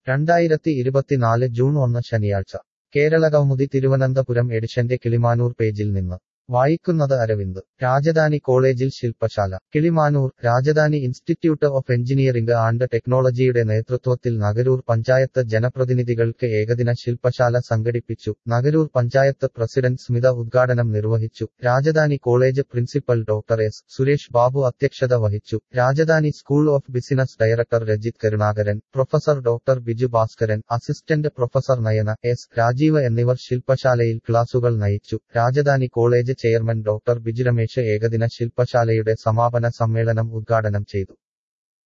രണ്ടായിരത്തി ഇരുപത്തിനാല് ജൂൺ ഒന്ന് ശനിയാഴ്ച കേരളകൗമുദി തിരുവനന്തപുരം എഡിഷന്റെ കിളിമാനൂർ പേജിൽ നിന്ന് വായിക്കുന്നത് അരവിന്ദ് രാജധാനി കോളേജിൽ ശില്പശാല Kilimanoor Rajadhani institute of engineering and ടെക്നോളജിയുടെ നേതൃത്വത്തിൽ നഗരൂർ പഞ്ചായത്ത് ജനപ്രതിനിധികൾക്ക് ഏകദിന ശില്പശാല സംഘടിപ്പിച്ചു നഗരൂർ പഞ്ചായത്ത് പ്രസിഡന്റ് സ്മിത ഉദ്ഘാടനം നിർവഹിച്ചു Rajadhani college principal doctor S Suresh Babu അധ്യക്ഷത വഹിച്ചു Rajadhani school of business director Rajith Karunakaran professor doctor Biju Bhaskaran assistant professor Nayana S Rajeev എന്നിവർ ശില്പശാലയിൽ ക്ലാസുകൾ നയിച്ചു Rajadhani college chairman doctor Biju Ramesh ഏകദിന ശില്പശാലയുടെ സമാപന സമ്മേളനം ഉദ്ഘാടനം ചെയ്തു